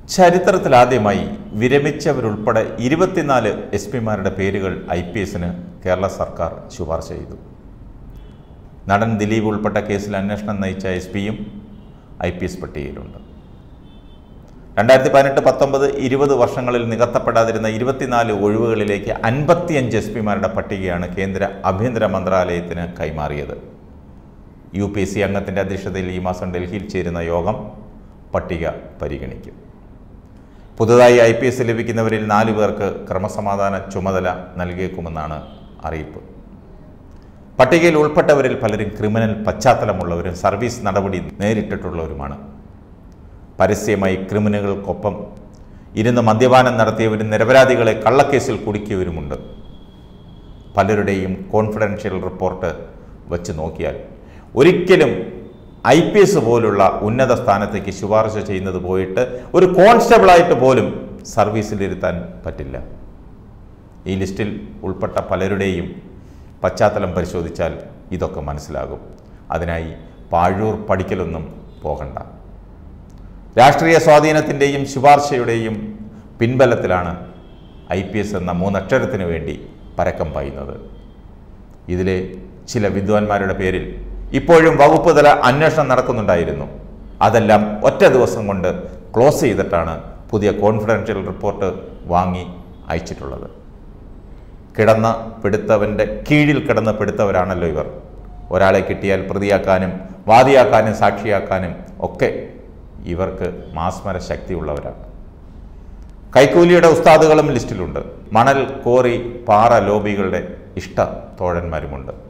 ചരിത്രത്തിലാദ്യമായി വിരമിച്ചവരുൾപ്പെടെ ഇരുപത്തിനാല് എസ് പിമാരുടെ പേരുകൾ ഐ പി എസിന് കേരള സർക്കാർ ശുപാർശ ചെയ്തു നടൻ ദിലീപ് ഉൾപ്പെട്ട കേസിൽ അന്വേഷണം നയിച്ച എസ് പിയും ഐ പി എസ് പട്ടികയിലുണ്ട് രണ്ടായിരത്തി പതിനെട്ട് പത്തൊമ്പത് ഇരുപത് വർഷങ്ങളിൽ നികത്തപ്പെടാതിരുന്ന ഇരുപത്തിനാല് ഒഴിവുകളിലേക്ക് അൻപത്തിയഞ്ച് എസ് പിമാരുടെ പട്ടികയാണ് കേന്ദ്ര ആഭ്യന്തര മന്ത്രാലയത്തിന് കൈമാറിയത് യു പി എസ് സി അംഗത്തിൻ്റെ അധ്യക്ഷതയിൽ ഈ മാസം ഡൽഹിയിൽ ചേരുന്ന യോഗം പട്ടിക പരിഗണിക്കും പുതുതായി ഐ പി എസ് ലഭിക്കുന്നവരിൽ നാലു പേർക്ക് ക്രമസമാധാന ചുമതല നൽകിയേക്കുമെന്നാണ് അറിയിപ്പ് പട്ടികയിൽ ഉൾപ്പെട്ടവരിൽ പലരും ക്രിമിനൽ പശ്ചാത്തലമുള്ളവരും സർവീസ് നടപടി നേരിട്ടിട്ടുള്ളവരുമാണ് പരസ്യമായി ക്രിമിനലുകൾക്കൊപ്പം ഇരുന്ന് മദ്യപാനം നടത്തിയവരും നിരപരാധികളെ കള്ളക്കേസിൽ കുടുക്കിയവരുമുണ്ട് പലരുടെയും കോൺഫിഡൻഷ്യൽ റിപ്പോർട്ട് വച്ച് നോക്കിയാൽ ഒരിക്കലും ഐ പി എസ് പോലുള്ള ഉന്നത സ്ഥാനത്തേക്ക് ശുപാർശ ചെയ്യുന്നത് പോയിട്ട് ഒരു കോൺസ്റ്റബിളായിട്ട് പോലും സർവീസിലിരുത്താൻ പറ്റില്ല ഈ ലിസ്റ്റിൽ ഉൾപ്പെട്ട പലരുടെയും പശ്ചാത്തലം പരിശോധിച്ചാൽ ഇതൊക്കെ മനസ്സിലാകും അതിനായി പാഴൂർ പഠിക്കലൊന്നും പോകണ്ട രാഷ്ട്രീയ സ്വാധീനത്തിൻ്റെയും ശുപാർശയുടെയും പിൻബലത്തിലാണ് ഐ പി എസ് എന്ന മൂന്നക്ഷരത്തിന് വേണ്ടി പരക്കം പായുന്നത് ഇതിലെ ചില വിദ്വാൻമാരുടെ പേരിൽ ഇപ്പോഴും വകുപ്പ് തല അന്വേഷണം നടക്കുന്നുണ്ടായിരുന്നു അതെല്ലാം ഒറ്റ ദിവസം കൊണ്ട് ക്ലോസ് ചെയ്തിട്ടാണ് പുതിയ കോൺഫിഡൻഷ്യൽ റിപ്പോർട്ട് വാങ്ങി അയച്ചിട്ടുള്ളത് കിടന്ന പിടുത്തവൻ്റെ കീഴിൽ കിടന്ന് പിടുത്തവരാണല്ലോ ഇവർ ഒരാളെ കിട്ടിയാൽ പ്രതിയാക്കാനും വാദിയാക്കാനും സാക്ഷിയാക്കാനും ഒക്കെ ഇവർക്ക് മാസ്മര ശക്തിയുള്ളവരാണ് കൈക്കൂലിയുടെ ഉസ്താദുകളും ലിസ്റ്റിലുണ്ട് മണൽ കോറി പാറ ലോബികളുടെ ഇഷ്ട തോഴന്മാരുമുണ്ട്